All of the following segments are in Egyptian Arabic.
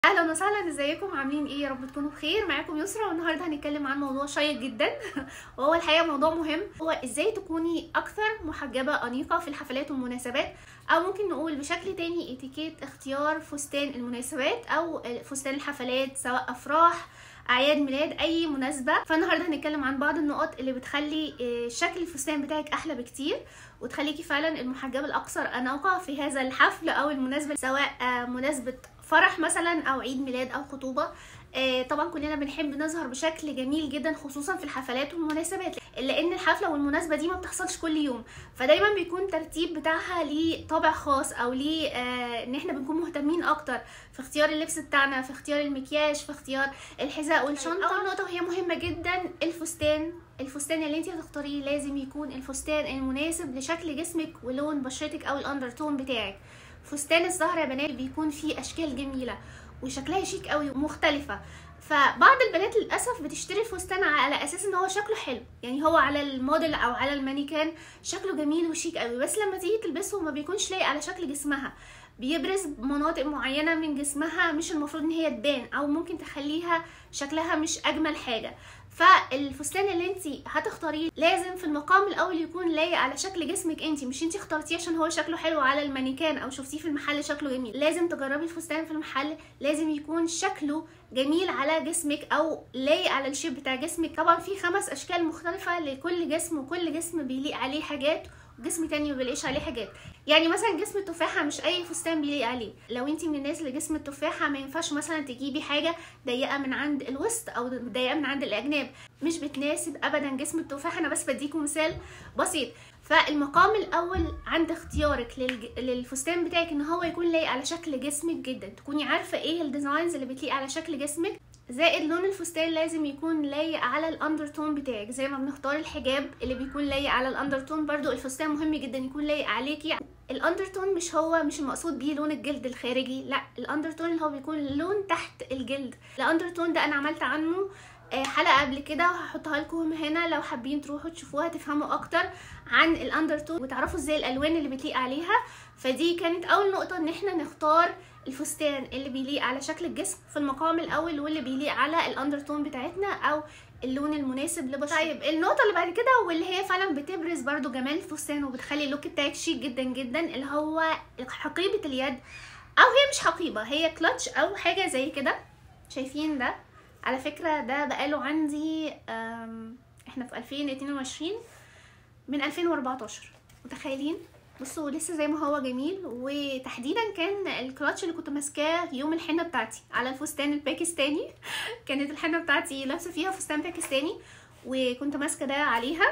اهلا وسهلا ازيكم عاملين ايه يا رب تكونوا بخير معاكم يسرا والنهارده هنتكلم عن موضوع شيق جدا وهو الحقيقه موضوع مهم هو ازاي تكوني اكثر محجبه انيقه في الحفلات والمناسبات او ممكن نقول بشكل تاني اتيكيت اختيار فستان المناسبات او فستان الحفلات سواء افراح اعياد ميلاد اي مناسبه فالنهارده هنتكلم عن بعض النقط اللي بتخلي شكل الفستان بتاعك احلى بكتير وتخليكي فعلا المحجبه الاكثر اناقه في هذا الحفل او المناسبه سواء مناسبه فرح مثلا او عيد ميلاد او خطوبه طبعا كلنا بنحب نظهر بشكل جميل جدا خصوصا في الحفلات والمناسبات لان الحفله والمناسبه دي ما بتحصلش كل يوم فدايما بيكون ترتيب بتاعها ليه طابع خاص او ليه آه ان احنا بنكون مهتمين اكتر في اختيار اللبس بتاعنا في اختيار المكياج في اختيار الحذاء والشنطه اول نقطه وهي مهمه جدا الفستان الفستان اللي انت هتختاريه لازم يكون الفستان المناسب لشكل جسمك ولون بشرتك او الاندرتون بتاعك فستان الزهر يا بنات بيكون فيه اشكال جميله وشكلها شيك قوي ومختلفه فبعض البنات للاسف بتشتري الفستان على اساس ان هو شكله حلو يعني هو على الموديل او على المانيكان شكله جميل وشيك قوي بس لما تيجي تلبسه ما بيكونش لايق على شكل جسمها بيبرز مناطق معينة من جسمها مش المفروض ان هي تبان او ممكن تخليها شكلها مش اجمل حاجة فالفستان اللي انت هتختاريه لازم في المقام الاول يكون لايق على شكل جسمك انت مش انت اخترتيه عشان هو شكله حلو على المانيكان او شفتيه في المحل شكله جميل لازم تجربي الفستان في المحل لازم يكون شكله جميل على جسمك او لايق على الشيب بتاع جسمك طبعا في خمس اشكال مختلفة لكل جسم وكل جسم بيليق عليه حاجات جسم تاني ما بيلاقيش عليه حاجات يعني مثلا جسم التفاحه مش اي فستان بيليق عليه لو انت من الناس اللي جسم التفاحه ما ينفعش مثلا تجيبي حاجه ضيقه من عند الوسط او ضيقه من عند الاجناب مش بتناسب ابدا جسم التفاحه انا بس بديكم مثال بسيط فالمقام الاول عند اختيارك للج... للفستان بتاعك ان هو يكون لايق على شكل جسمك جدا تكوني عارفه ايه الديزاينز اللي بتليق على شكل جسمك زائد لون الفستان لازم يكون لايق على الاندرتون بتاعك زي ما بنختار الحجاب اللي بيكون لايق على الاندرتون برضو الفستان مهم جدا يكون لايق عليكي الاندرتون مش هو مش المقصود بيه لون الجلد الخارجي لا الاندرتون اللي هو بيكون لون تحت الجلد الاندرتون ده انا عملت عنه حلقه قبل كده وهحطها لكم هنا لو حابين تروحوا تشوفوها تفهموا اكتر عن الاندرتون وتعرفوا ازاي الالوان اللي بتليق عليها فدي كانت اول نقطه ان احنا نختار الفستان اللي بيليق على شكل الجسم في المقام الاول واللي بيليق على الاندرتون بتاعتنا او اللون المناسب لبشرتنا طيب النقطه اللي بعد كده واللي هي فعلا بتبرز برده جمال الفستان وبتخلي اللوك بتاعك شيك جدا جدا اللي هو حقيبه اليد او هي مش حقيبه هي كلتش او حاجه زي كده شايفين ده على فكره ده بقاله عندي احنا في 2022 من 2014 متخيلين بصوا لسه زي ما هو جميل وتحديدا كان الكلاتش اللي كنت ماسكاه يوم الحنه بتاعتي على الفستان الباكستاني كانت الحنه بتاعتي لابسه فيها فستان باكستاني وكنت ماسكه ده عليها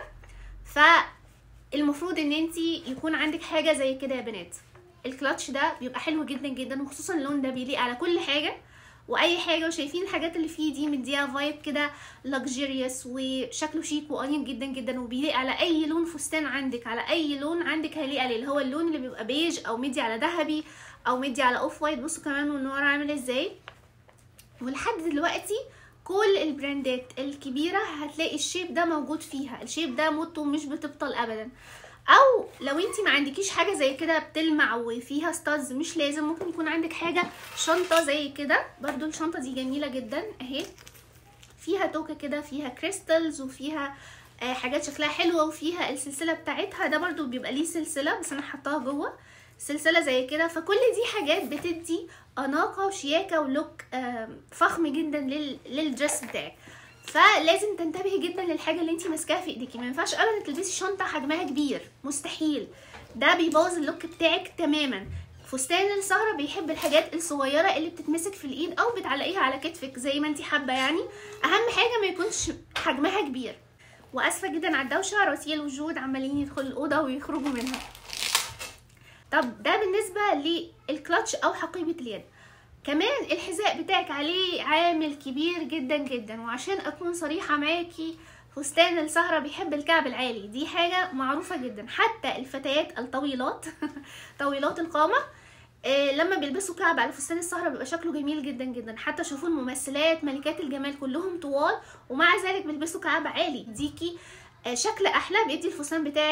فالمفروض ان انت يكون عندك حاجه زي كده يا بنات الكلاتش ده بيبقى حلو جدا جدا وخصوصا اللون ده بيليق على كل حاجه واي حاجه وشايفين الحاجات اللي فيه دي مديها فايب كده luxurious وشكله شيك وانيق جدا جدا وبيليق على اي لون فستان عندك على اي لون عندك هيليق عليه اللي هو اللون اللي بيبقى بيج او مدي على ذهبي او مدي على اوف وايت بصوا كمان من ورا عامل ازاي ولحد دلوقتي كل البراندات الكبيره هتلاقي الشيب ده موجود فيها الشيب ده موتو مش بتبطل ابدا او لو انت ما عندكيش حاجه زي كده بتلمع وفيها ستادز مش لازم ممكن يكون عندك حاجه شنطه زي كده برضو الشنطه دي جميله جدا اهي فيها توكه كده فيها كريستالز وفيها آه حاجات شكلها حلوه وفيها السلسله بتاعتها ده برضو بيبقى ليه سلسله بس انا حطاها جوه سلسله زي كده فكل دي حاجات بتدي اناقه وشياكه ولوك آه فخم جدا للدريس بتاعك فلازم تنتبهي جدا للحاجه اللي انت ماسكاها في ايديكي ما ينفعش ابدا تلبسي شنطه حجمها كبير مستحيل ده بيبوظ اللوك بتاعك تماما فستان السهره بيحب الحاجات الصغيره اللي بتتمسك في الايد او بتعلقيها على كتفك زي ما انت حابه يعني اهم حاجه ما يكونش حجمها كبير واسفه جدا على الدوشه راسيل وجود عمالين يدخلوا الاوضه ويخرجوا منها طب ده بالنسبه للكلتش او حقيبه اليد كمان الحذاء بتاعك عليه عامل كبير جدا جدا وعشان اكون صريحة معاكي فستان السهرة بيحب الكعب العالي دي حاجة معروفة جدا حتى الفتيات الطويلات طويلات القامة إيه لما بيلبسوا كعب على فستان السهرة بيبقى شكله جميل جدا جدا حتى شوفوا الممثلات ملكات الجمال كلهم طوال ومع ذلك بيلبسوا كعب عالي ديكي شكل احلى بيدي الفستان بتاعك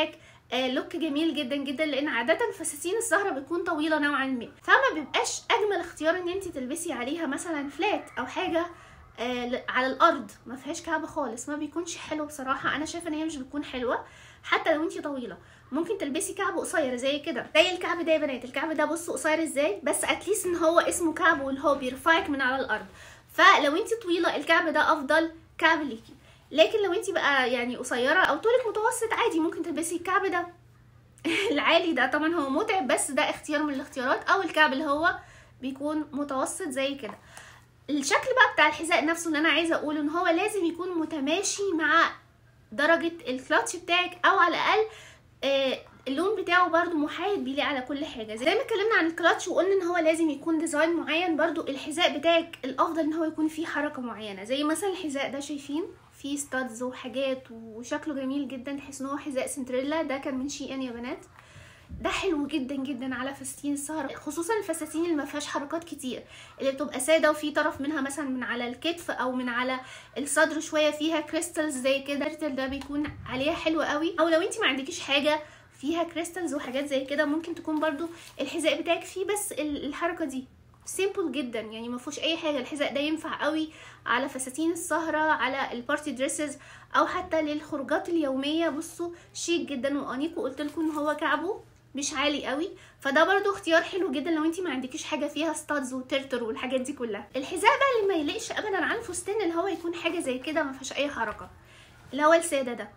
آه، لوك جميل جدا جدا لان عاده فساتين السهره بتكون طويله نوعا ما فما بيبقاش اجمل اختيار ان انت تلبسي عليها مثلا فلات او حاجه آه، ل- على الارض ما فيهاش كعب خالص ما بيكونش حلو بصراحه انا شايفه ان هي مش بتكون حلوه حتى لو انت طويله ممكن تلبسي كعب قصير زي كده زي الكعب ده يا بنات الكعب ده بصوا قصير ازاي بس اتليست ان هو اسمه كعب واللي هو بيرفعك من على الارض فلو انت طويله الكعب ده افضل كعب ليكي لكن لو انت بقى يعني قصيره او طولك متوسط عادي ممكن تلبسي الكعب ده العالي ده طبعا هو متعب بس ده اختيار من الاختيارات او الكعب اللي هو بيكون متوسط زي كده الشكل بقى بتاع الحذاء نفسه اللي انا عايزه اقوله ان هو لازم يكون متماشي مع درجه الكلاتش بتاعك او على الاقل آه، اللون بتاعه برضو محايد بيليق على كل حاجه زي ما اتكلمنا عن الكلاتش وقلنا ان هو لازم يكون ديزاين معين برضو الحذاء بتاعك الافضل ان هو يكون فيه حركه معينه زي مثلا الحذاء ده شايفين فيه ستادز وحاجات وشكله جميل جدا تحس ان هو حذاء سندريلا ده كان من شي ان يا بنات ده حلو جدا جدا على فساتين السهر خصوصا الفساتين اللي ما فيهاش حركات كتير اللي بتبقى ساده وفي طرف منها مثلا من على الكتف او من على الصدر شويه فيها كريستالز زي كده الكريستال ده بيكون عليها حلو قوي او لو انت ما عندكيش حاجه فيها كريستالز وحاجات زي كده ممكن تكون برضو الحذاء بتاعك فيه بس ال- الحركه دي سيمبل جدا يعني ما فيهوش اي حاجه الحذاء ده ينفع قوي على فساتين السهره على البارتي دريسز او حتى للخروجات اليوميه بصوا شيك جدا وانيق وقلت لكم ان هو كعبه مش عالي قوي فده برضو اختيار حلو جدا لو انت ما عندكيش حاجه فيها ستادز وترتر والحاجات دي كلها الحذاء بقى اللي ما يليقش ابدا على الفستان اللي هو يكون حاجه زي كده ما فيهاش اي حركه اللي هو الساده ده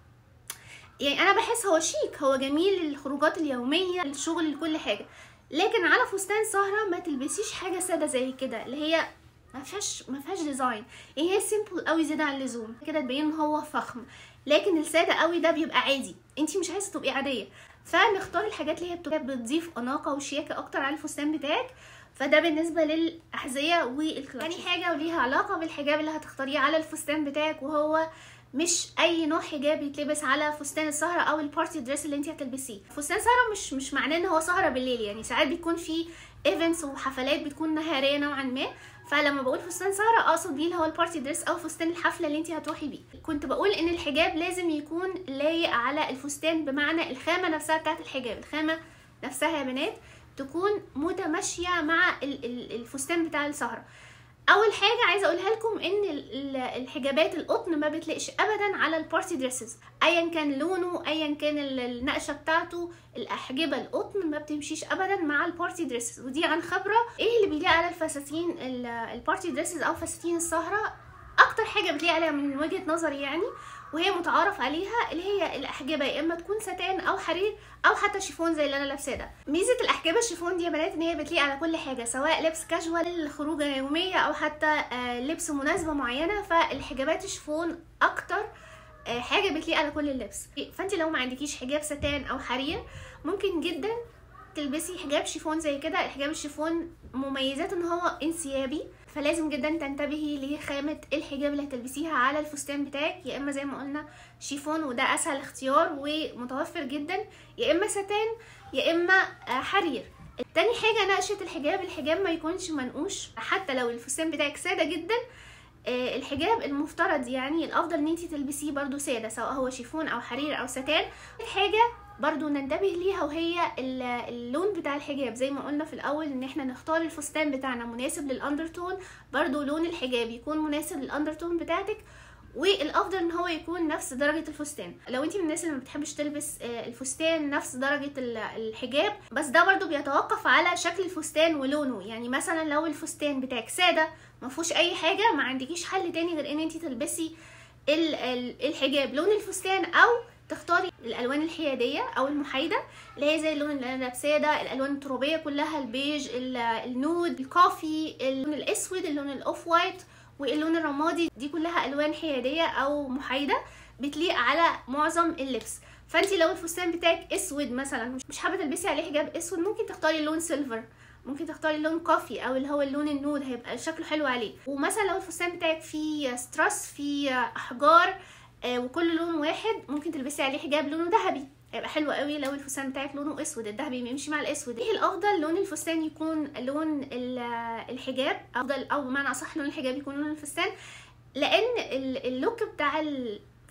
يعني انا بحس هو شيك هو جميل للخروجات اليوميه للشغل لكل حاجه لكن على فستان سهره ما تلبسيش حاجه ساده زي كده اللي هي ما فيهاش ما فيهاش ديزاين يعني هي سيمبل قوي زياده عن اللزوم كده تبين ان هو فخم لكن الساده قوي ده بيبقى عادي انت مش عايزه تبقي عاديه فنختار الحاجات اللي هي بتبقى بتضيف اناقه وشياكه اكتر على الفستان بتاعك فده بالنسبه للاحذيه والكلاتش تاني حاجه وليها علاقه بالحجاب اللي هتختاريه على الفستان بتاعك وهو مش اي نوع حجاب يتلبس على فستان السهره او البارتي دريس اللي انت هتلبسيه فستان سهره مش مش معناه ان هو سهره بالليل يعني ساعات بيكون في ايفنتس وحفلات بتكون نهاريه نوعا ما فلما بقول فستان سهره اقصد بيه اللي هو البارتي دريس او فستان الحفله اللي انت هتروحي بيه كنت بقول ان الحجاب لازم يكون لايق على الفستان بمعنى الخامه نفسها بتاعت الحجاب الخامه نفسها يا بنات تكون متماشيه مع ال- ال- الفستان بتاع السهره اول حاجه عايزه اقولها لكم ان ال- ال- الحجابات القطن ما بتلاقيش ابدا على البارتي دريسز ايا كان لونه ايا كان ال- النقشه بتاعته الاحجبه القطن ما بتمشيش ابدا مع البارتي دريسز ودي عن خبره ايه اللي بيليق على الفساتين ال- البارتي دريسز او فساتين السهره اكتر حاجه بتليق عليها من وجهه نظري يعني وهي متعارف عليها اللي هي الاحجبه يا اما تكون ستان او حرير او حتى شيفون زي اللي انا لابساه ده ميزه الاحجبه الشيفون دي يا بنات ان هي بتليق على كل حاجه سواء لبس كاجوال خروجه يوميه او حتى آه، لبس مناسبه معينه فالحجابات الشيفون اكتر آه، حاجه بتليق على كل اللبس فانت لو ما عندكيش حجاب ستان او حرير ممكن جدا تلبسي حجاب شيفون زي كده الحجاب الشيفون مميزات ان هو انسيابي فلازم جدا تنتبهي لخامة الحجاب اللي هتلبسيها على الفستان بتاعك يا اما زي ما قلنا شيفون وده اسهل اختيار ومتوفر جدا يا اما ستان يا اما آه، حرير تاني حاجة نقشة الحجاب الحجاب ما يكونش منقوش حتى لو الفستان بتاعك سادة جدا آه، الحجاب المفترض يعني الافضل ان انت تلبسيه برضو ساده سواء هو شيفون او حرير او ستان حاجه برضو ننتبه ليها وهي ال- اللون بتاع الحجاب زي ما قلنا في الاول ان احنا نختار الفستان بتاعنا مناسب للاندرتون برضو لون الحجاب يكون مناسب للاندرتون بتاعتك والافضل ان هو يكون نفس درجه الفستان لو انت من الناس اللي ما بتحبش تلبس آه، الفستان نفس درجه ال- الحجاب بس ده برضو بيتوقف على شكل الفستان ولونه يعني مثلا لو الفستان بتاعك ساده ما فيهوش اي حاجه ما عندكيش حل تاني غير ان انت تلبسي ال- ال- الحجاب لون الفستان او تختاري الالوان الحياديه او المحايده اللي هي زي اللون اللي انا لابساه ده الالوان الترابيه كلها البيج ال- النود الكافي اللون الاسود اللون الاوف وايت واللون الرمادي دي كلها الوان حياديه او محايده بتليق على معظم اللبس فانت لو الفستان بتاعك اسود مثلا مش- مش حابه تلبسي عليه حجاب اسود ممكن تختاري لون سيلفر ممكن تختاري لون كوفي او اللي هو اللون النود هيبقى شكله حلو عليه ومثلا لو الفستان بتاعك فيه ستراس فيه احجار آه، وكل لون واحد ممكن تلبسي عليه حجاب لونه ذهبي هيبقى حلو قوي لو الفستان بتاعك لونه اسود الذهبي بيمشي مع الاسود ايه الافضل لون الفستان يكون لون ال- الحجاب افضل او بمعنى اصح لون الحجاب يكون لون الفستان لان ال- اللوك بتاع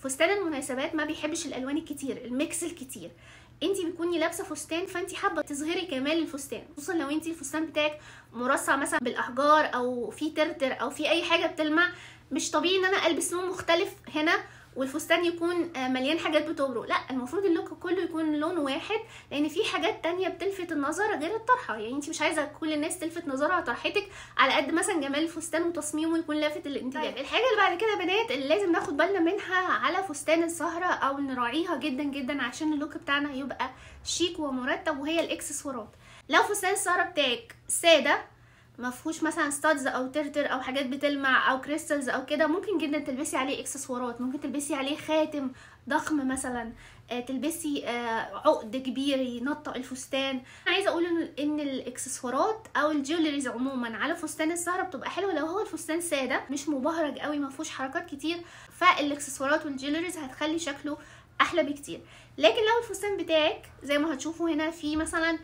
فستان المناسبات ما بيحبش الالوان الكتير الميكس الكتير انت بتكوني لابسه فستان فانت حابه تظهري كمال الفستان خصوصا لو انت الفستان بتاعك مرصع مثلا بالاحجار او في ترتر او في اي حاجه بتلمع مش طبيعي ان انا البس لون مختلف هنا والفستان يكون مليان حاجات بتبرق لا المفروض اللوك كله يكون لون واحد لان في حاجات تانية بتلفت النظر غير الطرحه يعني انت مش عايزه كل الناس تلفت نظرها على طرحتك على قد مثلا جمال الفستان وتصميمه يكون لافت الانتباه طيب. الحاجه اللي بعد كده يا بنات اللي لازم ناخد بالنا منها على فستان السهره او نراعيها جدا جدا عشان اللوك بتاعنا يبقى شيك ومرتب وهي الاكسسوارات لو فستان السهره بتاعك ساده ما فيهوش مثلا ستادز او ترتر او حاجات بتلمع او كريستالز او كده ممكن جدا تلبسي عليه اكسسوارات ممكن تلبسي عليه خاتم ضخم مثلا آه تلبسي آه عقد كبير ينطق الفستان عايزه اقول ان الاكسسوارات او الجولريز عموما على فستان السهره بتبقى حلوه لو هو الفستان ساده مش مبهرج قوي ما فيهوش حركات كتير فالاكسسوارات والجولريز هتخلي شكله احلى بكتير لكن لو الفستان بتاعك زي ما هتشوفوا هنا في مثلا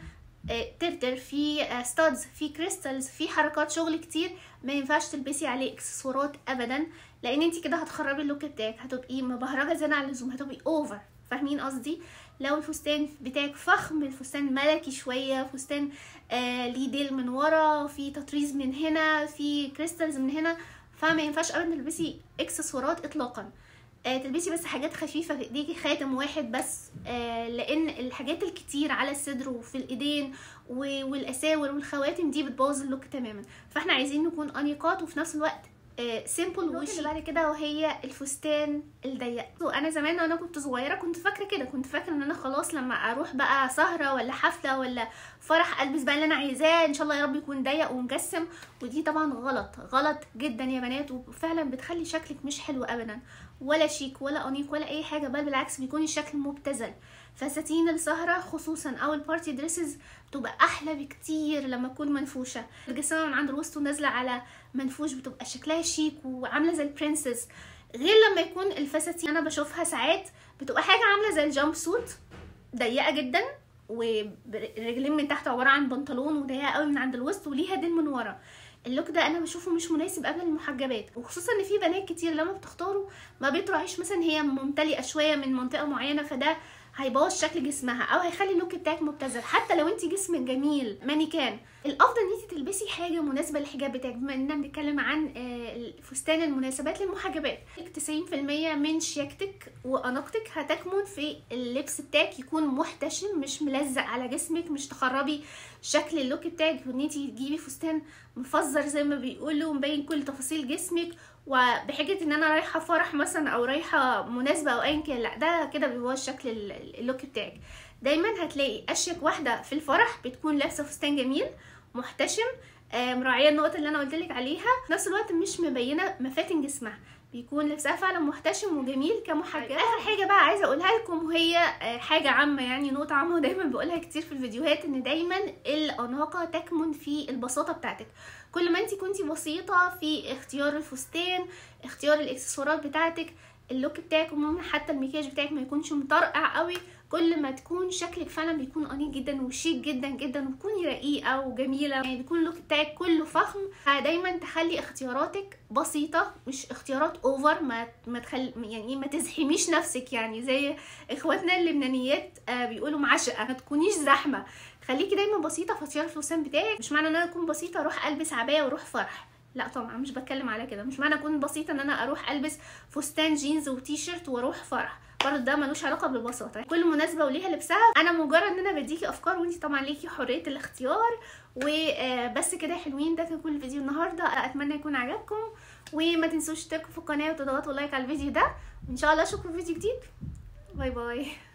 ترتر في ستادز في كريستالز في حركات شغل كتير ما ينفعش تلبسي عليه اكسسوارات ابدا لان انت كده هتخربي اللوك بتاعك هتبقي مبهرجه زياده عن اللزوم هتبقي اوفر فاهمين قصدي لو الفستان بتاعك فخم الفستان ملكي شويه فستان آه ليه ديل من ورا في تطريز من هنا في كريستالز من هنا فما ينفعش ابدا تلبسي اكسسوارات اطلاقا آه تلبسي بس حاجات خفيفه في ايديكي خاتم واحد بس آه لان الحاجات الكتير على الصدر وفي الايدين والاساور والخواتم دي بتبوظ اللوك تماما فاحنا عايزين نكون انيقات وفي نفس الوقت سيمبل وش اللي بعد كده وهي الفستان الضيق وانا زمان وانا كنت صغيره كنت فاكره كده كنت فاكره ان انا خلاص لما اروح بقى سهره ولا حفله ولا فرح البس بقى اللي انا عايزاه ان شاء الله يا رب يكون ضيق ومجسم ودي طبعا غلط غلط جدا يا بنات وفعلا بتخلي شكلك مش حلو ابدا ولا شيك ولا انيق ولا اي حاجه بل بالعكس بيكون الشكل مبتذل فساتين السهره خصوصا او البارتي دريسز بتبقى احلى بكتير لما تكون منفوشه الجسامه من عند الوسط ونازله على منفوش بتبقى شكلها شيك وعامله زي البرنسس غير لما يكون الفساتين انا بشوفها ساعات بتبقى حاجه عامله زي الجامب سوت ضيقه جدا والرجلين من تحت عباره عن بنطلون وضيقه قوي من عند الوسط وليها دين من ورا اللوك ده انا بشوفه مش مناسب ابدا للمحجبات وخصوصا ان في بنات كتير لما بتختاروا ما بيطرحش مثلا هي ممتلئه شويه من منطقه معينه فده هيبوظ شكل جسمها او هيخلي اللوك بتاعك مبتذل حتى لو انت جسمك جميل مانيكان الافضل ان انت تلبسي حاجه مناسبه للحجاب بتاعك بما اننا بنتكلم عن فستان المناسبات للمحجبات 90% من شياكتك واناقتك هتكمن في اللبس بتاعك يكون محتشم مش ملزق على جسمك مش تخربي شكل اللوك بتاعك وان انت تجيبي فستان مفزر زي ما بيقولوا مبين كل تفاصيل جسمك وبحجه ان انا رايحه فرح مثلا او رايحه مناسبه او ايا كان لا ده كده بيبوظ شكل اللوك بتاعك دايما هتلاقي اشيك واحده في الفرح بتكون لابسه فستان جميل محتشم آه مراعيه النقط اللي انا قلت لك عليها في نفس الوقت مش مبينه مفاتن جسمها بيكون لبسها فعلا محتشم وجميل كمحجبه اخر حاجه بقى عايزه اقولها لكم وهي حاجه عامه يعني نقطه عامه ودايما بقولها كتير في الفيديوهات ان دايما الاناقه تكمن في البساطه بتاعتك كل ما انت كنتي بسيطه في اختيار الفستان اختيار الاكسسوارات بتاعتك اللوك بتاعك وممكن حتى المكياج بتاعك ما يكونش مطرقع قوي كل ما تكون شكلك فعلا بيكون انيق جدا وشيك جدا جدا وتكوني رقيقه وجميله يعني بيكون اللوك بتاعك كله فخم فدايما تخلي اختياراتك بسيطه مش اختيارات اوفر ما ما تخل يعني ما تزحميش نفسك يعني زي اخواتنا اللبنانيات آه بيقولوا معشقه ما تكونيش زحمه خليكي دايما بسيطه في اختيار الفستان بتاعك مش معنى ان انا اكون بسيطه اروح البس عبايه واروح فرح لا طبعا مش بتكلم على كده مش معنى اكون بسيطه ان انا اروح البس فستان جينز وتيشيرت واروح فرح برضه ده ملوش علاقه بالبساطه كل مناسبه وليها لبسها انا مجرد ان انا بديكي افكار وانت طبعا ليكي حريه الاختيار وبس كده حلوين ده كان كل فيديو النهارده اتمنى يكون عجبكم وما تنسوش تشتركوا في القناه وتضغطوا لايك على الفيديو ده وان شاء الله اشوفكم في فيديو جديد باي باي